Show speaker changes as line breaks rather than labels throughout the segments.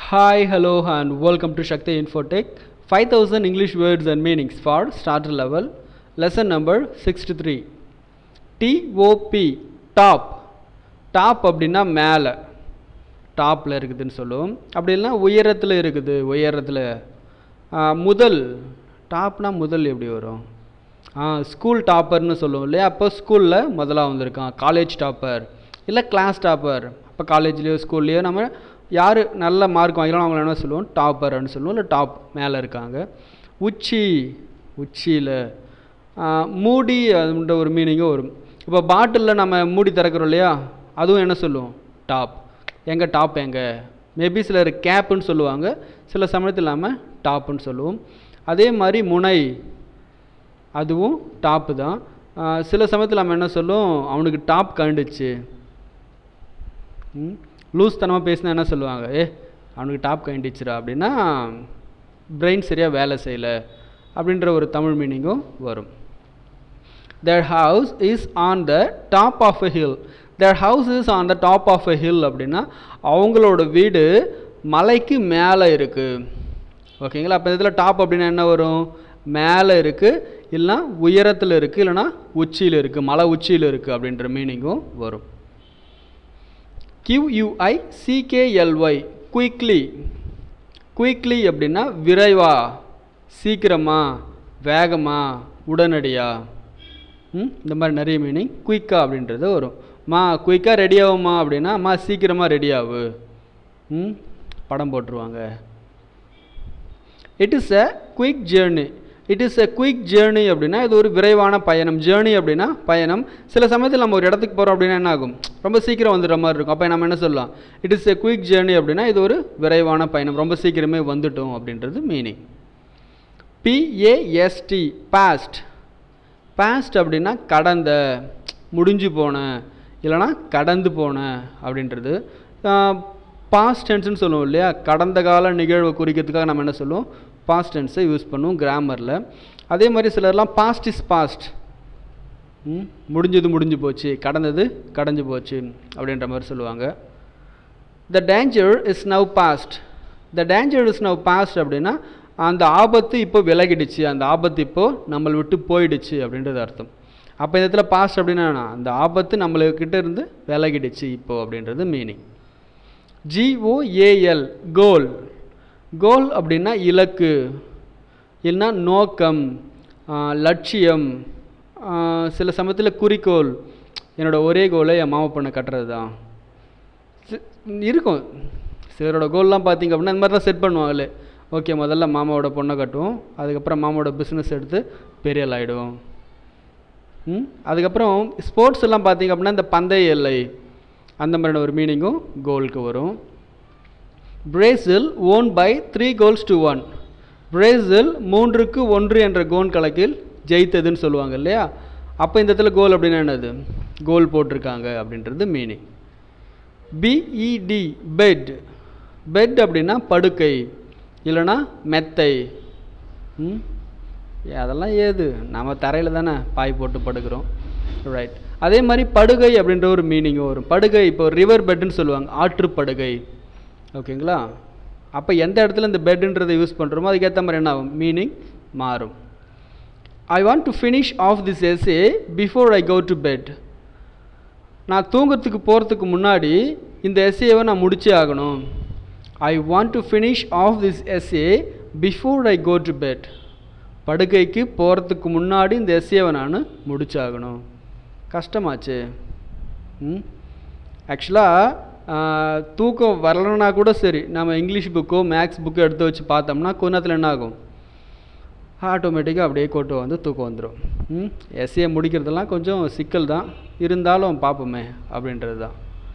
Hi, hello, and welcome to Shakti Infotech. 5000 English words and meanings for starter level. Lesson number 63. TOP top top அப்படின்னா மேலே டாப்பில் இருக்குதுன்னு சொல்லுவோம் அப்படி இல்லைன்னா உயரத்தில் இருக்குது உயரத்தில் முதல் டாப்னா முதல் எப்படி வரும் ஸ்கூல் டாப்பர்னு சொல்லுவோம் இல்லையா அப்போ ஸ்கூலில் முதலாக வந்திருக்கான் காலேஜ் டாப்பர் இல்லை கிளாஸ் டாப்பர் அப்போ காலேஜ்லேயோ ஸ்கூல்லையோ நம்ம யார் நல்ல மார்க் வாங்கிக்கலாம் அவங்கள என்ன சொல்லுவோம் டாப்பர்னு சொல்லுவோம் இல்லை டாப் மேலே இருக்காங்க உச்சி உச்சியில் மூடி அதுன்ற ஒரு மீனிங்கும் வரும் இப்போ பாட்டிலில் நம்ம மூடி திறக்கிறோம் இல்லையா அதுவும் என்ன சொல்லுவோம் டாப் எங்கே டாப் எங்கே மேபி சிலர் கேப்புன்னு சொல்லுவாங்க சில சமயத்தில் இல்லாமல் டாப்புன்னு சொல்லுவோம் அதே மாதிரி முனை அதுவும் டாப்பு தான் சில சமயத்தில் நம்ம என்ன சொல்லுவோம் அவனுக்கு டாப் கண்டுச்சு லூஸ் தனமாக பேசினா என்ன சொல்லுவாங்க ஏ அவனுக்கு டாப் கண்டிச்சுரா அப்படின்னா பிரெயின் சரியாக வேலை செய்யலை அப்படின்ற ஒரு தமிழ் மீனிங்கும் வரும் their house is on the top of a hill their house is on the top of a hill அப்படின்னா அவங்களோட வீடு மலைக்கு மேலே இருக்குது ஓகேங்களா அப்போ இதில் டாப் அப்படின்னா என்ன வரும் மேலே இருக்குது இல்லைனா உயரத்தில் இருக்குது இல்லைனா உச்சியில் இருக்குது மலை உச்சியில் இருக்குது அப்படின்ற மீனிங்கும் வரும் கியூயூஐ சிகேஎல்ஒய் குயிக்லி குயிக்லி அப்படின்னா விரைவா சீக்கிரமா வேகமா உடனடியா ம் இந்த மாதிரி நிறைய மீனிங் குயிக்காக அப்படின்றது வரும் மா குயிக்காக ரெடி ஆகுமா அப்படின்னா அம்மா சீக்கிரமாக ரெடி ஆகு ம் படம் போட்டுருவாங்க it is a quick journey it is a quick journey அப்படின்னா இது ஒரு விரைவான பயணம் ஜேர்னி அப்படின்னா பயணம் சில சமயத்தில் நம்ம ஒரு இடத்துக்கு போகிறோம் அப்படின்னா என்ன ஆகும் ரொம்ப சீக்கிரம் வந்துடுற மாதிரி இருக்கும் அப்போ நம்ம என்ன சொல்லலாம் it is a quick journey அப்படின்னா இது ஒரு விரைவான பயணம் ரொம்ப சீக்கிரமே வந்துட்டோம் அப்படின்றது மீனிங் பிஏஎஸ்டி பாஸ்ட் பாஸ்ட் அப்படின்னா கடந்த முடிஞ்சு போன இல்லைனா கடந்து போன அப்படின்றது பாஸ்ட் டென்ஸ்னு சொல்லுவோம் இல்லையா கடந்த கால நிகழ்வை குறிக்கிறதுக்காக நம்ம என்ன சொல்லுவோம் பாஸ்ட் டென்ஸை யூஸ் பண்ணுவோம் கிராமரில் அதே மாதிரி சிலர்லாம் பாஸ்ட் இஸ் பாஸ்ட் முடிஞ்சது முடிஞ்சு போச்சு கடந்தது கடஞ்சு போச்சு அப்படின்ற மாதிரி சொல்லுவாங்க the danger is now past the danger is now past அப்படின்னா அந்த ஆபத்து இப்போ விலகிடுச்சு அந்த ஆபத்து இப்போது நம்மளை விட்டு போயிடுச்சு அப்படின்றது அர்த்தம் அப்போ இந்த இடத்துல பாஸ்ட் அப்படின்னா அந்த ஆபத்து நம்மளுக்கிட்ட இருந்து விலகிடுச்சு இப்போது அப்படின்றது மீனிங் ஜிஓஏஎல் கோல் கோல் அப்படின்னா இலக்கு இல்லைன்னா நோக்கம் லட்சியம் சில சமயத்தில் குறிக்கோள் என்னோடய ஒரே கோலை என் மாமா பொண்ணை கட்டுறது தான் இருக்கும் சிலரோட கோல்லாம் பார்த்தீங்க அப்படின்னா இந்த மாதிரி தான் செட் பண்ணுவாங்களே ஓகே முதல்ல மாமாவோட பொண்ணை கட்டுவோம் அதுக்கப்புறம் மாமாவோட பிஸ்னஸ் எடுத்து பெரிய ஆள் ஆகிடுவோம் ம் அதுக்கப்புறம் ஸ்போர்ட்ஸ் எல்லாம் பார்த்தீங்க அப்படின்னா இந்த பந்தய எல்லை அந்த மாதிரியான ஒரு மீனிங்கும் கோலுக்கு வரும் Brazil won by three goals to one Brazil மூன்றுக்கு ஒன்று என்ற கோன் கணக்கில் ஜெயித்ததுன்னு சொல்லுவாங்க இல்லையா அப்போ இந்த இடத்துல கோல் அப்படின்னா என்னது கோல் போட்டிருக்காங்க அப்படின்றது மீனிங் பிஇடி பெட் பெட் அப்படின்னா படுக்கை இல்லைனா மெத்தை ம் அதெல்லாம் ஏது நம்ம தரையில் தானே பாய் போட்டு படுக்கிறோம் ரைட் அதே மாதிரி படுகை அப்படின்ற ஒரு மீனிங்கும் வரும் படுகை இப்போ ரிவர் பெட்டுன்னு சொல்லுவாங்க ஆற்று படுகை ஓகேங்களா அப்போ எந்த இடத்துல இந்த பெட்டுன்றதை யூஸ் பண்ணுறோமோ அதுக்கேற்ற மாதிரி என்ன ஆகும் மீனிங் மாறும் I want to finish off this essay before I go to bed நான் தூங்கிறதுக்கு போகிறதுக்கு முன்னாடி இந்த எஸ்ஏவை நான் முடிச்சே ஆகணும் I want to finish off this essay before I go to bed படுக்கைக்கு போகிறதுக்கு முன்னாடி இந்த எஸ்ஏவை நான் முடிச்சாகணும் கஷ்டமாச்சு ம் ஆக்சுவலாக தூக்கம் வரலன்னா கூட சரி நம்ம இங்கிலீஷ் புக்கோ மேக்ஸ் புக்கோ எடுத்து வச்சு பார்த்தோம்னா கொஞ்ச நேரத்தில் என்ன ஆகும் ஆட்டோமேட்டிக்காக அப்படியே கொட்டு வந்து தூக்கம் வந்துடும் ம் எஸ்ஏ முடிக்கிறதெல்லாம் கொஞ்சம் சிக்கல் தான் இருந்தாலும் பார்ப்போமே அப்படின்றது தான்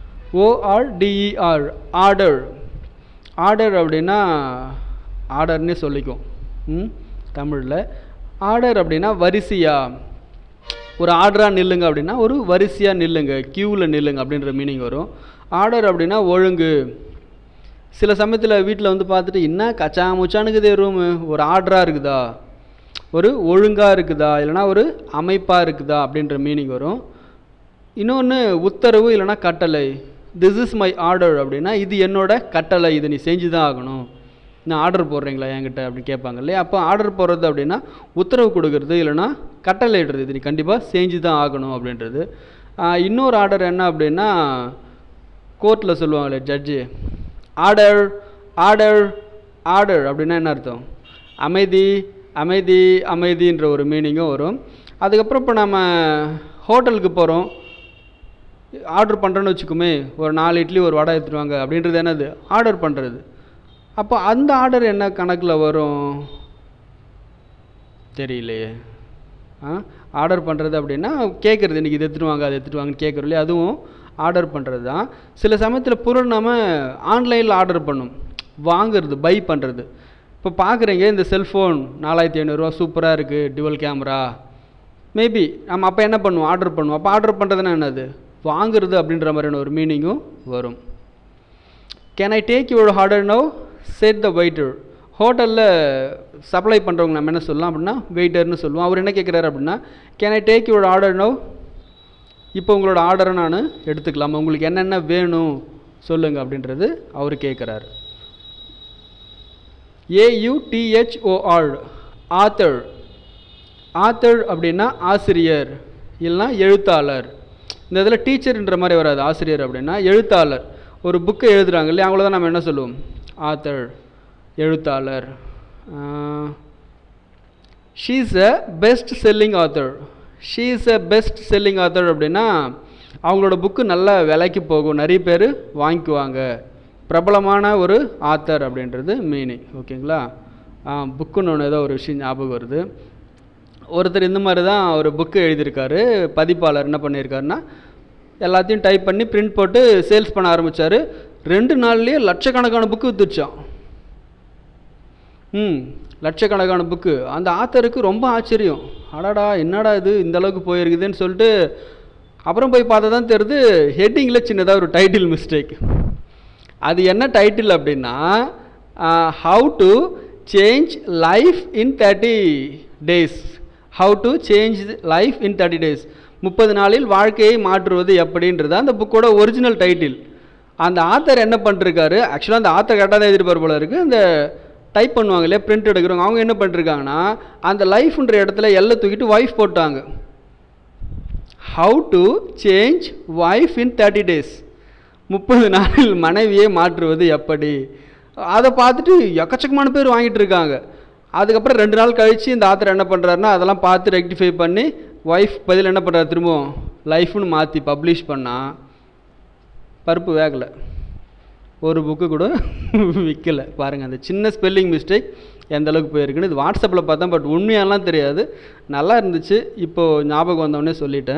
ஓஆர்டிஇஆர் ஆர்டர் ஆர்டர் அப்படின்னா ஆர்டர்னே சொல்லிக்கும் ம் தமிழில் ஆர்டர் அப்படின்னா வரிசையாக ஒரு ஆர்டராக நில்லுங்க அப்படின்னா ஒரு வரிசையாக நில்லுங்க க்யூவில் நில்லுங்க அப்படின்ற மீனிங் வரும் ஆர்டர் அப்படின்னா ஒழுங்கு சில சமயத்தில் வீட்டில் வந்து பார்த்துட்டு என்ன கச்சா முச்சானுக்குதே ரூமு ஒரு ஆர்டராக இருக்குதா ஒரு ஒழுங்காக இருக்குதா இல்லைனா ஒரு அமைப்பாக இருக்குதா அப்படின்ற மீனிங் வரும் இன்னொன்று உத்தரவு இல்லைனா கட்டளை திஸ் இஸ் மை ஆர்டர் அப்படின்னா இது என்னோட கட்டளை இது நீ செஞ்சு தான் ஆகணும் நான் ஆர்டர் போடுறீங்களா என்கிட்ட அப்படின்னு கேட்பாங்க இல்லையா அப்போ ஆர்டர் போடுறது அப்படின்னா உத்தரவு கொடுக்கறது இல்லைன்னா கட்டளை இடுறது இது நீ கண்டிப்பாக செஞ்சு தான் ஆகணும் அப்படின்றது ஆஹ் இன்னொரு ஆர்டர் என்ன அப்படின்னா கோர்ட்டில் சொல்லுவாங்களே ஜட்ஜு ஆர்டர் ஆர்டர் ஆர்டர் அப்படின்னா என்ன அர்த்தம் அமைதி அமைதி அமைதின்ற ஒரு மீனிங்கும் வரும் அதுக்கப்புறம் இப்போ நம்ம ஹோட்டலுக்கு போகிறோம் ஆர்டர் பண்ணுறோன்னு வச்சுக்கோமே ஒரு நாலு இட்லி ஒரு வடை எடுத்துருவாங்க அப்படின்றது என்னது ஆர்டர் பண்ணுறது அப்போ அந்த ஆர்டர் என்ன கணக்கில் வரும் தெரியலையே ஆ ஆர்டர் பண்ணுறது அப்படின்னா கேட்குறது இன்றைக்கி இது எடுத்துட்டு வாங்க அது எடுத்துட்டு வாங்கன்னு கேட்குறோம் இல்லையா அதுவும் ஆர்டர் பண்ணுறது தான் சில சமயத்தில் பொருள் நம்ம ஆன்லைனில் ஆர்டர் பண்ணும் வாங்குறது பை பண்ணுறது இப்போ பார்க்குறீங்க இந்த செல்ஃபோன் நாலாயிரத்தி ஐநூறுரூவா சூப்பராக இருக்குது டிவல் கேமரா மேபி நம்ம அப்போ என்ன பண்ணுவோம் ஆர்டர் பண்ணுவோம் அப்போ ஆர்டர் பண்ணுறதுனா என்னது வாங்குறது அப்படின்ற மாதிரியான ஒரு மீனிங்கும் வரும் can I take your order now said the waiter ஹோட்டலில் சப்ளை பண்ணுறவங்க நம்ம என்ன சொல்லலாம் அப்படின்னா வெயிட்டர்னு சொல்லுவோம் அவர் என்ன கேட்குறாரு அப்படின்னா can I take your order now இப்போ உங்களோட ஆர்டரை நான் எடுத்துக்கலாமா உங்களுக்கு என்னென்ன வேணும் சொல்லுங்கள் அப்படின்றது அவர் கேட்குறாரு ஏயுடிஹெச்ஓஆர் ஆத்தர் ஆத்தர் அப்படின்னா ஆசிரியர் இல்லைன்னா எழுத்தாளர் இந்த இதில் டீச்சர்ன்ற மாதிரி வராது ஆசிரியர் அப்படின்னா எழுத்தாளர் ஒரு புக்கை எழுதுறாங்க இல்லையா அவங்கள தான் நம்ம என்ன சொல்லுவோம் ஆத்தர் எழுத்தாளர் she's a best selling author she's a best selling author அப்படின்னா அவங்களோட புக்கு நல்ல விலைக்கு போகும் நிறைய பேர் வாங்கிக்குவாங்க பிரபலமான ஒரு ஆத்தர் அப்படின்றது மீனிங் ஓகேங்களா புக்குன்னு ஒன்று ஏதோ ஒரு விஷயம் ஞாபகம் வருது ஒருத்தர் இந்த மாதிரி தான் ஒரு புக்கு எழுதியிருக்காரு பதிப்பாளர் என்ன பண்ணியிருக்காருன்னா எல்லாத்தையும் டைப் பண்ணி பிரிண்ட் போட்டு சேல்ஸ் பண்ண ஆரம்பித்தார் ரெண்டு நாள்லேயே லட்சக்கணக்கான புக்கு வித்துச்சான் ம் லட்சக்கணக்கான புக்கு அந்த ஆத்தருக்கு ரொம்ப ஆச்சரியம் அடடா என்னடா இது இந்த அளவுக்கு போயிருக்குதுன்னு சொல்லிட்டு அப்புறம் போய் பார்த்தா தான் தெரியுது ஹெட்டிங்கில் சின்னதாக ஒரு டைட்டில் மிஸ்டேக் அது என்ன டைட்டில் அப்படின்னா how to change life in thirty days how to change life in thirty days முப்பது நாளில் வாழ்க்கையை மாற்றுவது எப்படின்றது அந்த புக்கோட ஒரிஜினல் டைட்டில் அந்த ஆத்தர் என்ன பண்ணிருக்காரு ஆக்சுவலாக அந்த ஆத்தர் கரெக்டாக தான் எழுதிருப்பார் போல இருக்குது இந்த டைப் பண்ணுவாங்க இல்லையா பிரிண்ட் எடுக்கிறவங்க அவங்க என்ன பண்ணிருக்காங்கன்னா அந்த லைஃப்ன்ற இடத்துல எல்லாம் தூக்கிட்டு ஒய்ஃப் போட்டாங்க how to change wife in thirty days முப்பது நாளில் மனைவியை மாற்றுவது எப்படி அதை பார்த்துட்டு எக்கச்சக்கமான பேர் வாங்கிட்டு இருக்காங்க அதுக்கப்புறம் ரெண்டு நாள் கழித்து இந்த ஆத்தர் என்ன பண்ணுறாருன்னா அதெல்லாம் பார்த்து ரெக்டிஃபை பண்ணி ஒய்ஃப் பதில் என்ன பண்ணுறாரு திரும்பவும் லைஃப்னு மாற்றி பப்ளிஷ் பண்ணால் பருப்பு வேகலை ஒரு புக்கு கூட விற்கலை பாருங்கள் அந்த சின்ன ஸ்பெல்லிங் மிஸ்டேக் எந்த அளவுக்கு போயிருக்குன்னு இது வாட்ஸ்அப்பில் பார்த்தேன் பட் உண்மையாலாம் தெரியாது நல்லா இருந்துச்சு இப்போது ஞாபகம் வந்தோடனே சொல்லிட்டேன்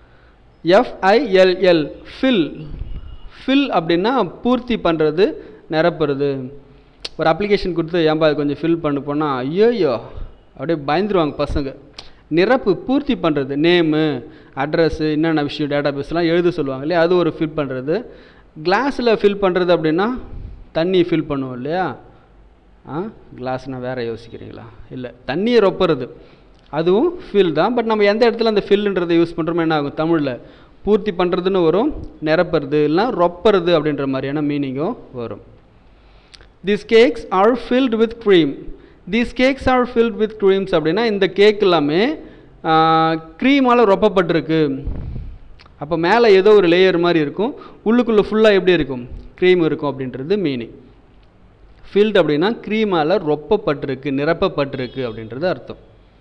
எஃப்ஐஎல்எல் ஃபில் ஃபில் அப்படின்னா பூர்த்தி பண்ணுறது நிரப்புறது ஒரு அப்ளிகேஷன் கொடுத்து ஏன்பா அது கொஞ்சம் ஃபில் பண்ணு போனால் ஐயோயோ அப்படியே பயந்துருவாங்க பசங்க நிரப்பு பூர்த்தி பண்ணுறது நேமு அட்ரஸ்ஸு என்னென்ன விஷயம் டேட்டா பேஸ்லாம் எழுத சொல்லுவாங்க இல்லையா அது ஒரு ஃபில் பண்ணுறது கிளாஸில் ஃபில் பண்ணுறது அப்படின்னா தண்ணி ஃபில் பண்ணுவோம் இல்லையா ஆ கிளாஸ்னால் வேறு யோசிக்கிறீங்களா இல்லை தண்ணியை ரொப்புறது அதுவும் ஃபில் தான் பட் நம்ம எந்த இடத்துல அந்த ஃபில்ன்றதை யூஸ் பண்ணுறோமோ என்ன ஆகும் தமிழில் பூர்த்தி பண்ணுறதுன்னு வரும் நிரப்புறது இல்லைனா ரொப்புறது அப்படின்ற மாதிரியான மீனிங்கும் வரும் these cakes are filled with cream these cakes are filled with creams அப்படின்னா இந்த கேக் எல்லாமே க்ரீமால் ரொப்பப்பட்டிருக்கு அப்போ மேலே ஏதோ ஒரு லேயர் மாதிரி இருக்கும் உள்ளுக்குள்ளே ஃபுல்லாக எப்படி இருக்கும் க்ரீம் இருக்கும் அப்படின்றது மீனிங் ஃபில்டு அப்படின்னா க்ரீமால் ரொப்பப்பட்டிருக்கு நிரப்பப்பட்டிருக்கு அப்படின்றது அர்த்தம்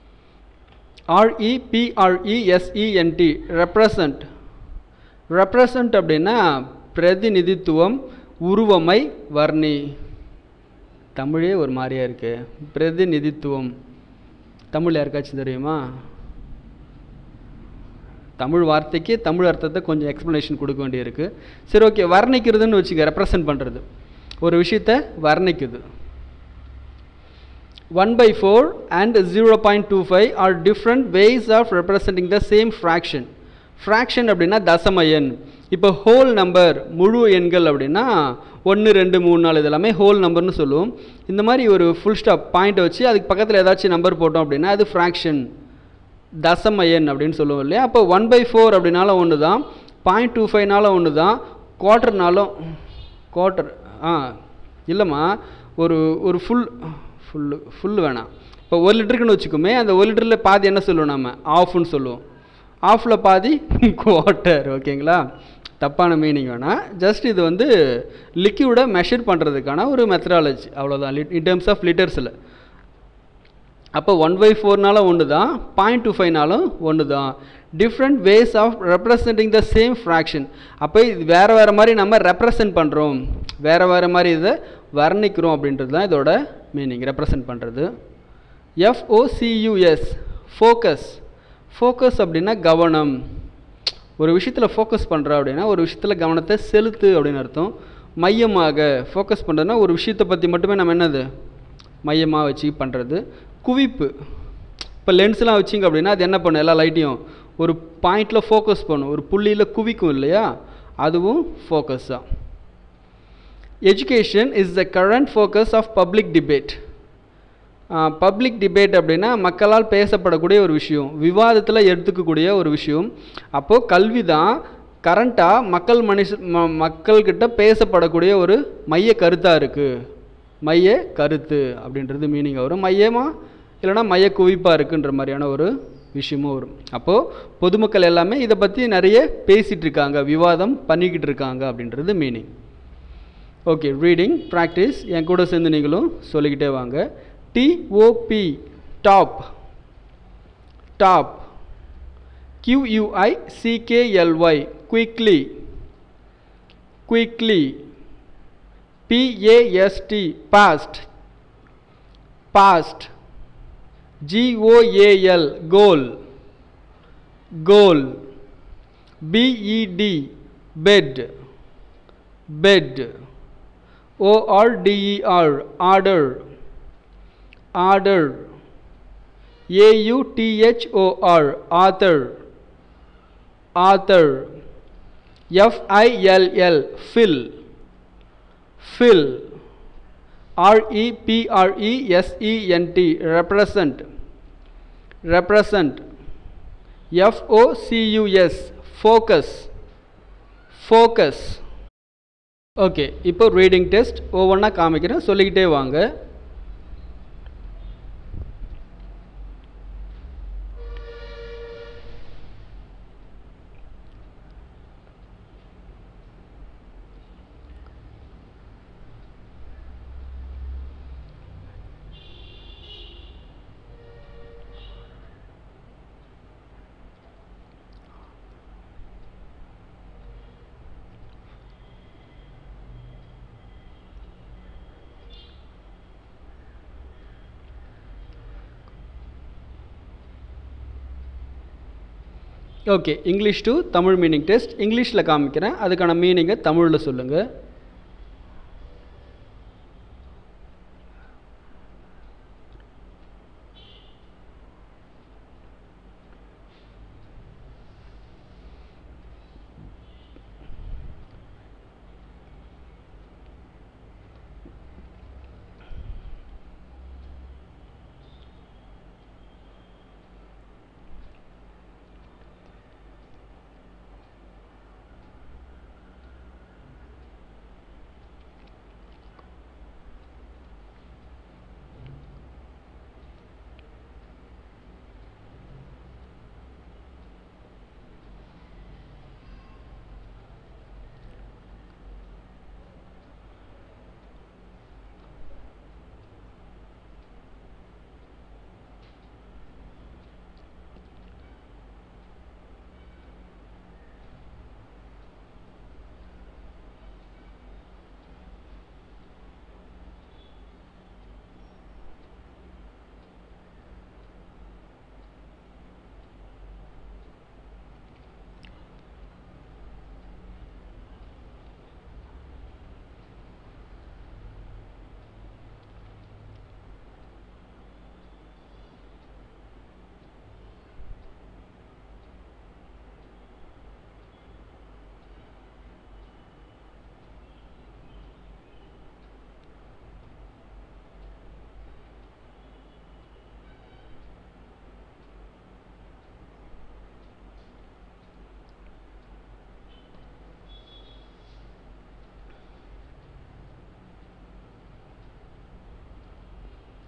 ஆர்இபிஆர்இஎஸ்இஎன்டி ரெப்ரசன்ட் ரெப்ரசன்ட் அப்படின்னா பிரதிநிதித்துவம் உருவமை வர்ணி தமிழே ஒரு மாதிரியா இருக்கு பிரதிநிதித்துவம் தமிழ் யாருக்காச்சும் தெரியுமா தமிழ் வார்த்தைக்கு தமிழ் அர்த்தத்தை கொஞ்சம் எக்ஸ்ப்ளனேஷன் கொடுக்க வேண்டியிருக்கு சரி ஓகே வர்ணிக்கிறதுன்னு வச்சுக்க ரெப்ரசன்ட் பண்ணுறது ஒரு விஷயத்தை வர்ணிக்குது one by four and zero point two five are different ways of representing the same fraction fraction அப்படின்னா தசம எண் இப்போ ஹோல் நம்பர் முழு எண்கள் அப்படின்னா ஒன்று ரெண்டு மூணு நாலு இதெல்லாமே ஹோல் நம்பர்னு சொல்லுவோம் இந்த மாதிரி ஒரு ஃபுல் ஸ்டாப் பாயிண்ட்டை வச்சு அதுக்கு பக்கத்தில் ஏதாச்சும் நம்பர் போட்டோம் அப்படின்னா அது ஃப்ராக்ஷன் தசம எண் அப்படின்னு சொல்லுவோம் இல்லையா அப்போ ஒன் பை ஃபோர் அப்படின்னால ஒன்று தான் பாயிண்ட் டூ ஃபைவ்னால ஒன்று தான் குவார்ட்டர்னாலும் குவார்ட்டர் ஆ இல்லைம்மா ஒரு ஒரு ஃபுல் ஃபுல்லு ஃபுல் வேணாம் இப்போ ஒரு லிட்டருக்குன்னு வச்சுக்கோமே அந்த ஒரு லிட்டரில் பாதி என்ன சொல்லுவோம் நம்ம ஆஃப்னு சொல்லுவோம் ஆஃபில் பாதி குவார்ட்டர் ஓகேங்களா தப்பான மீனிங் வேணாம் ஜஸ்ட் இது வந்து லிக்யூடை மெஷர் பண்ணுறதுக்கான ஒரு மெத்தடாலஜி அவ்வளோதான் லிட் இன் டேர்ம்ஸ் ஆஃப் லிட்டர்ஸில் அப்போ ஒன் பை ஃபோர்னாலும் ஒன்று தான் பாயிண்ட் டூ ஃபைவ்னாலும் ஒன்று தான் different ways of representing the same fraction அப்போ இது வேறு வேறு மாதிரி நம்ம ரெப்ரசன்ட் பண்ணுறோம் வேறு வேறு மாதிரி இதை வர்ணிக்கிறோம் அப்படின்றது தான் இதோட மீனிங் ரெப்ரசன்ட் பண்ணுறது எஃப்ஓசியூஎஸ் ஃபோக்கஸ் ஃபோக்கஸ் அப்படின்னா கவனம் ஒரு விஷயத்தில் ஃபோக்கஸ் பண்ணுற அப்படின்னா ஒரு விஷயத்தில் கவனத்தை செலுத்து அப்படின்னு அர்த்தம் மையமாக ஃபோக்கஸ் பண்ணுறதுனா ஒரு விஷயத்தை பற்றி மட்டுமே நம்ம என்னது மையமாக வச்சு பண்ணுறது குவிப்பு இப்போ லென்ஸ்லாம் வச்சிங்க அப்படின்னா அது என்ன பண்ணும் எல்லா லைட்டையும் ஒரு பாயிண்டில் ஃபோக்கஸ் பண்ணும் ஒரு புள்ளியில் குவிக்கும் இல்லையா அதுவும் ஃபோக்கஸ் தான் education is the current focus of public debate public debate அப்படின்னா மக்களால் பேசப்படக்கூடிய ஒரு விஷயம் விவாதத்தில் எடுத்துக்கக்கூடிய ஒரு விஷயம் அப்போது கல்வி தான் கரண்ட்டாக மக்கள் மனுஷ ம மக்கள்கிட்ட பேசப்படக்கூடிய ஒரு மைய கருத்தாக இருக்குது மைய கருத்து அப்படின்றது மீனிங் வரும் மையமாக இல்லைனா மைய குவிப்பாக இருக்குன்ற மாதிரியான ஒரு விஷயமும் வரும் அப்போது பொதுமக்கள் எல்லாமே இதை பற்றி நிறைய பேசிகிட்டு இருக்காங்க விவாதம் பண்ணிக்கிட்டு இருக்காங்க அப்படின்றது மீனிங் ஓகே ரீடிங் ப்ராக்டிஸ் என் கூட சேர்ந்து நீங்களும் சொல்லிக்கிட்டே வாங்க T O P top top QUI CKLY quickly quickly PAST past past GOAL goal goal BED bed bed ORDER order order AUTHOR author author F-I-L-L fill fill R-E-P-R-E-S-E-N-T represent represent F-O-C-U-S focus focus okay இப்போ reading test ஒவ்வொன்றா காமிக்கிறேன் சொல்லிக்கிட்டே வாங்க okay English to Tamil meaning test இங்கிலீஷில் காமிக்கிறேன் அதுக்கான மீனிங்கை தமிழில் சொல்லுங்கள்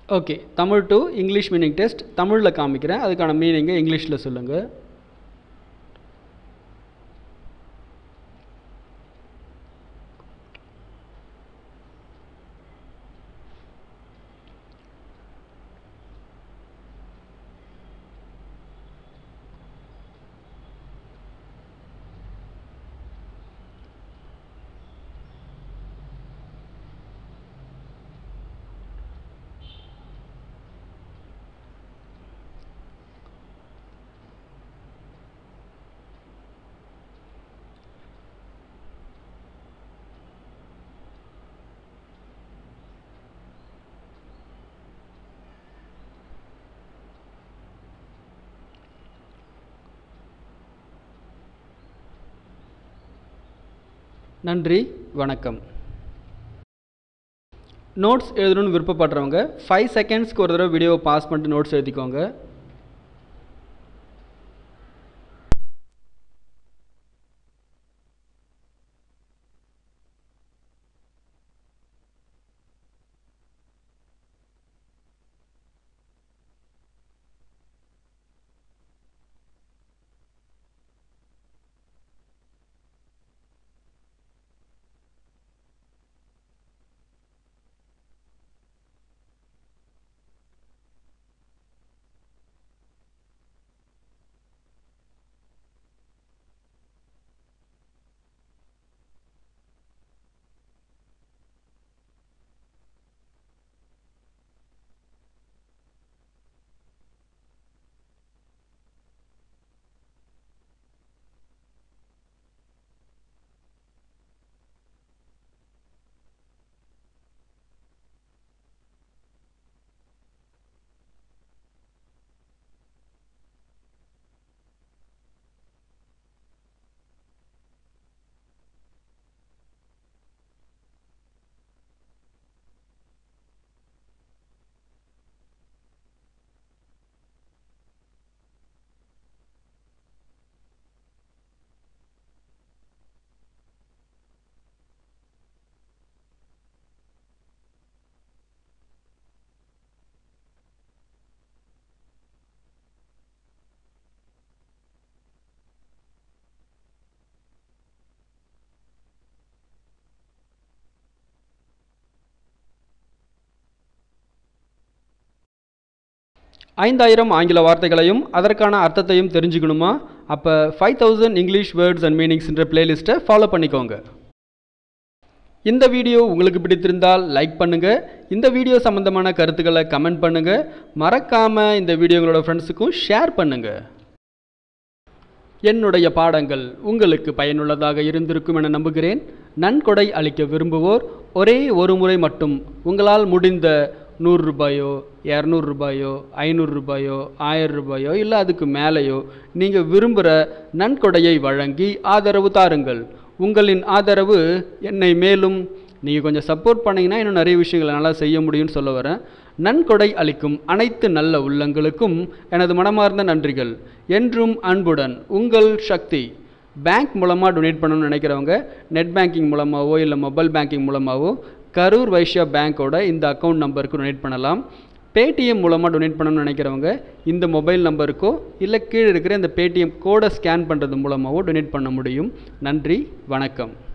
okay Tamil to English meaning test தமிழில் காமிக்கிறேன் அதுக்கான மீனிங்கை இங்கிலீஷில் சொல்லுங்கள் நன்றி வணக்கம் நோட்ஸ் எழுதணும்னு விருப்பப்படுறவங்க ஃபைவ் செகண்ட்ஸ்க்கு ஒரு தடவை வீடியோவை பாஸ் பண்ணிட்டு நோட்ஸ் எழுதிக்கோங்க ஐந்தாயிரம் ஆங்கில வார்த்தைகளையும் அதற்கான அர்த்தத்தையும் தெரிஞ்சுக்கணுமா அப்போ five thousand English words and மீனிங்ஸ்ன்ற பிளேலிஸ்ட்டை ஃபாலோ பண்ணிக்கோங்க இந்த வீடியோ உங்களுக்கு பிடித்திருந்தால் லைக் பண்ணுங்கள் இந்த வீடியோ சம்மந்தமான கருத்துக்களை கமெண்ட் பண்ணுங்கள் மறக்காமல் இந்த வீடியோ உங்களோட ஃப்ரெண்ட்ஸுக்கும் ஷேர் பண்ணுங்கள் என்னுடைய பாடங்கள் உங்களுக்கு பயனுள்ளதாக இருந்திருக்கும் என நம்புகிறேன் நன்கொடை அளிக்க விரும்புவோர் ஒரே ஒரு முறை மட்டும் உங்களால் முடிந்த நூறு ரூபாயோ இரநூறு ரூபாயோ ஐநூறு ரூபாயோ ஆயிரம் ரூபாயோ இல்லை அதுக்கு மேலேயோ நீங்கள் விரும்புகிற நன்கொடையை வழங்கி ஆதரவு தாருங்கள் உங்களின் ஆதரவு என்னை மேலும் நீங்கள் கொஞ்சம் சப்போர்ட் பண்ணிங்கன்னா இன்னும் நிறைய விஷயங்களை நல்லா செய்ய முடியும்னு சொல்ல வரேன் நன்கொடை அளிக்கும் அனைத்து நல்ல உள்ளங்களுக்கும் எனது மனமார்ந்த நன்றிகள் என்றும் அன்புடன் உங்கள் சக்தி பேங்க் மூலமாக டொனேட் பண்ணணும்னு நினைக்கிறவங்க நெட் பேங்கிங் மூலமாகவோ இல்லை மொபைல் பேங்கிங் மூலமாகவோ கரூர் வைஷ்யா பேங்க்கோட இந்த அக்கௌண்ட் நம்பருக்கு டொனேட் பண்ணலாம் பேடிஎம் மூலமாக டொனேட் பண்ணணும்னு நினைக்கிறவங்க இந்த மொபைல் நம்பருக்கோ இல்லை கீழே இருக்கிற இந்த பேடிஎம் கோடை ஸ்கேன் பண்ணுறது மூலமாகவோ டொனேட் பண்ண முடியும் நன்றி வணக்கம்